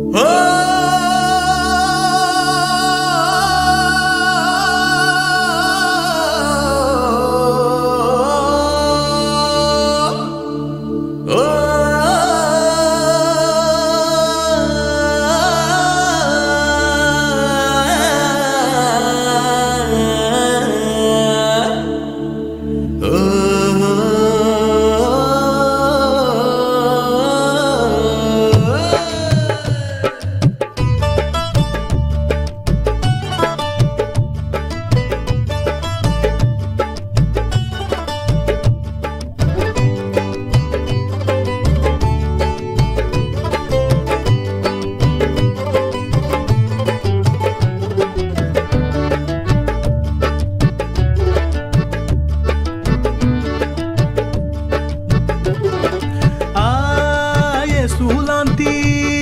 ఆ యేసులాంటి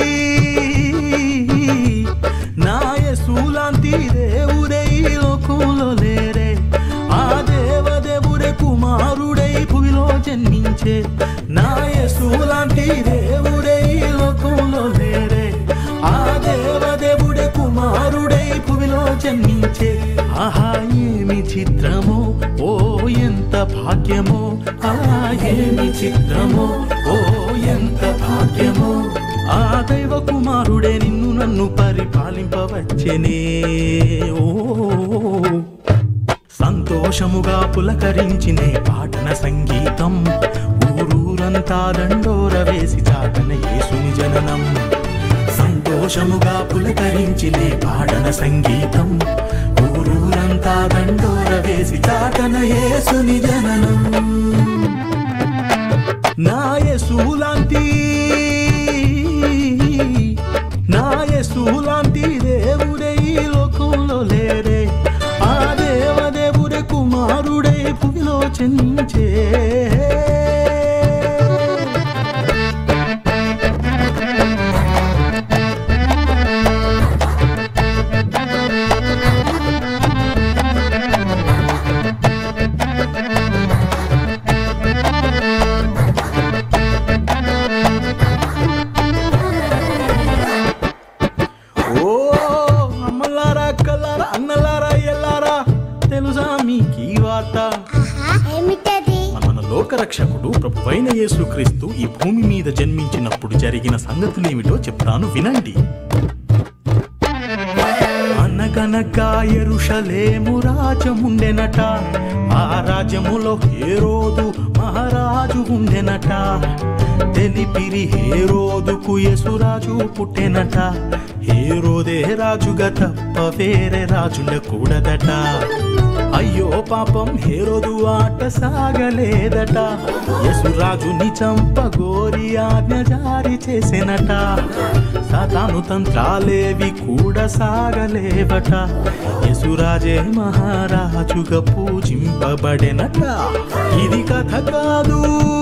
నా యేసులాంటి దేవుడే ఈ లోకంలో లేరే ఆ దేవదేవుడే కుమారుడై భూమిలో జన్మించే నా యేసులాంటి దేవుడే ఈ లోకంలో లేరే ఆ దేవదేవుడే కుమారుడై భూమిలో జన్మించే ఆహా ఏమి చిత్రమో ఓ ఎంత భాగ్యమో ఆ ఏమి చిత్రమో ఓ ఎంత భాగ్యమో ఆ దైవ కుమారుడే నిన్ను నన్ను పరిపాలింపవచ్చనే ఓ సంతోషముగా పులకరించినే పాటన సంగీతం ఊరూరంతా దండోర వేసి చాటన యేసుని జననం సంతోషముగా పులకరించినే పాటన సంగీతం ఊరూరంతా దండోర వేసి చాటన యేసుని జననం నా యేసులాంటి నా యేసులాంటి దేవుడే ఈ లోకంలో లేరే ఆ దేవదేవుడే కుమారుడే భూమిలో చెంచే ఓ అమ్మలారా అక్కలారా అన్నలారా ఎల్లారా తెలుసా మీకు ఈ వార్త ఆహా, ఏమిటది మన లోకరక్షకుడు ప్రభువైన యేసుక్రీస్తు ఈ భూమి మీద జన్మించినప్పుడు జరిగిన సంగతులేమిటో చెప్తాను వినండి అనగనగా ఎరుషలేము రాజముండెనట ఆ రాజ్యములో హేరోదు మహారాజు ఉండెనట తెలిపిరి హేరోదుకు యసురాజు పుట్టెనట హేరోదే రాజుగా తప్ప వేరే రాజుండకూడదట అయ్యో పాపం హేరోదు ఆట సాగలేదట యసురాజుని చంపగోరి ఆజ్ఞ జారీ చేసెనట సాతాను తంత్రాలేవి కూడా సాగలేవట యసురాజే మహారాజుగా పూజింపబడెనట ఇది కథ కాదు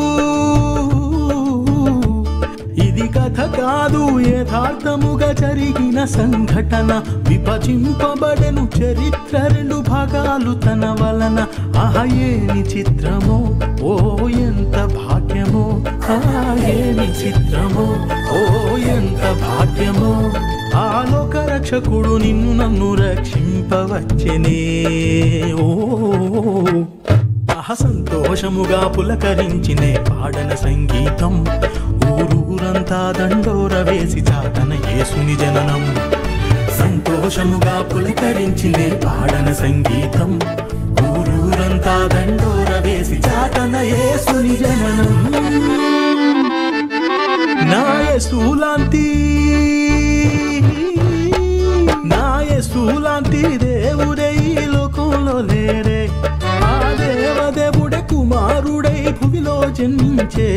ఇది కథ కాదు యథార్థముగా జరిగిన సంఘటన విభజింపబడెను చరిత్ర రెండు భాగాలు తన వలన ఆహా ఏమి చిత్రమో ఓ ఎంత భాగ్యమో ఆ ఏమి చిత్రమో ఓ ఎంత భాగ్యమో ఆలోక రక్షకుడు నిన్ను నన్ను రక్షింపవచ్చనే ఓ ఆహ సంతోషముగా పులకరించినే పాడన సంగీతం ఊరూరంతా దండోర వేసి చాటన యేసుని జననం సంతోషముగా పులకరించినే పాడన సంగీతం ఊరూరంతా దండోర వేసి చాటన యేసుని జననం నా యేసులాంటి నా యేసులాంటి దేవుడే ఈ లోకంలో లేరే ఆ దేవదేవుడే కుమారుడై భూమిలో జన్మించే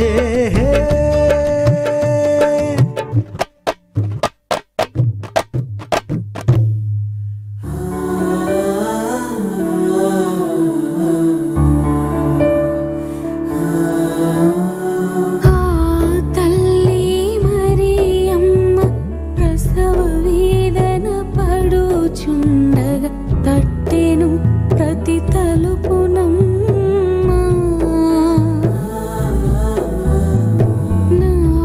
ఆ తల్లి మరియమ్మ ప్రసవ వేదన పడుచుండగా తట్టెను ప్రతి తలుపునమ్మ నా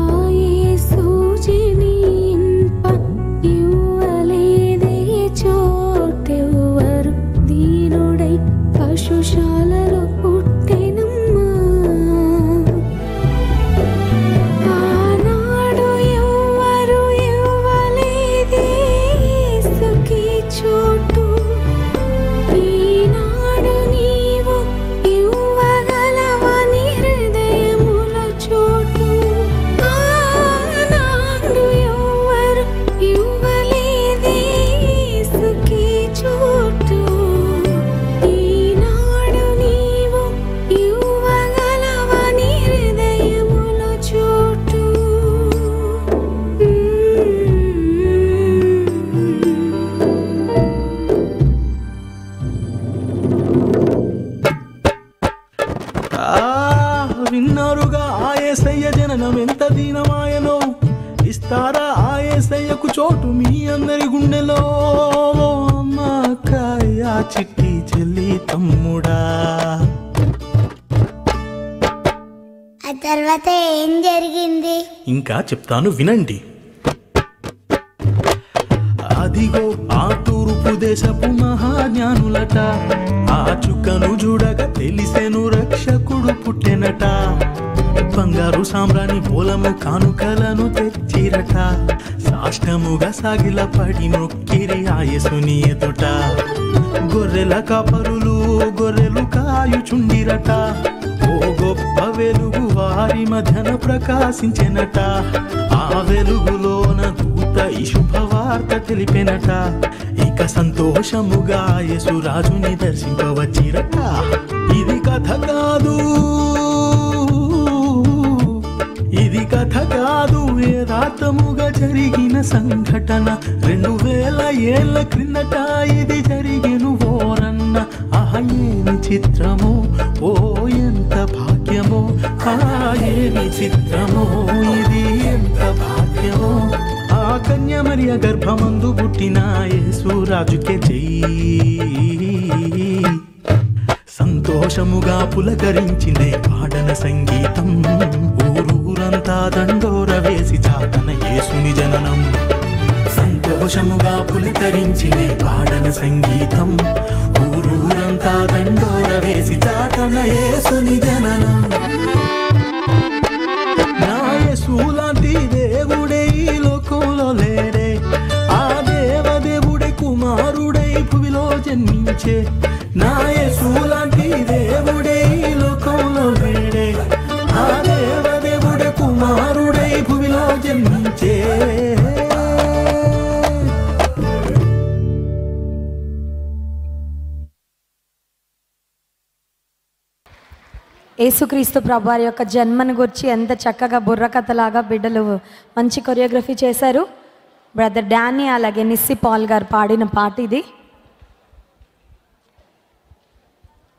ఇస్తారా ఆ ఏసయ్యకు చోటు మీ అందరి గుండెలో ఓ అమ్మ అక్కయ్య చిట్టి చెల్లి తమ్ముడా ఆ తర్వాత ఏం జరిగింది ఇంకా చెప్తాను వినండి అదిగో ఆ తూర్పు దేశపు మహాజ్ఞానులట ఆ చుక్కను చూడగా తెలిసెను రక్షకుడు పుట్టెనట బంగారు సామ్రాణి మూలము కానుకలను తెచ్చిరట సాష్టముగా సాగిల పడి మొక్కిరి ఆయసుని ఎదుట గొర్రెల కాపరులు గొర్రెలు కాయుచుండిరట ఓ గొప్ప వెలుగు వారి మధ్యన ప్రకాశించెనట ఆ వెలుగులోన దూత ఈ శుభవార్త తెలిపెనట ఇక సంతోషముగా యేసురాజుని దర్శింపవచ్చిరట ఇది కథ కాదు ఇది కథ కాదు యథార్థముగా జరిగిన సంఘటన రెండు వేల ఏళ్ల క్రిందట ఇది జరిగిన ఓరన్న ఆహా ఏమి చిత్రమో ఓ ఎంత భాగ్యమో ఆ ఏమి చిత్రమో ఇది ఎంత భాగ్యమో ఆ కన్య మరియ గర్భమందు పుట్టిన యేసురాజుకే చెయ్యి సంతోషముగా పులకరించిందే పాడన సంగీతం ఊరూరంతా దండోర వేసి చాతన యేసుని జననం సంతోషముగా పులకరించిందే పాడన సంగీతం ఊరూరంతా దండోర వేసి చాతన యేసుని జననం నా యేసులాంటి దేవుడే ఈ లోకంలో లేడే ఆ దేవదేవుడే కుమారుడై భువిలో జన్మించే నా యేసులాంటి దేవుడే ఈ లోకంలో లేడే ఆ దేవదేవుడే కుమారుడై భువిలో జన్మించే యేసుక్రీస్తు ప్రభువారి యొక్క జన్మను గురించి ఎంత చక్కగా బుర్రకథలాగా బిడ్డలు మంచి కొరియోగ్రఫీ చేశారు బ్రదర్ డానీ అలాగే నిస్సి పాల్ గారు పాడిన పాట ఇది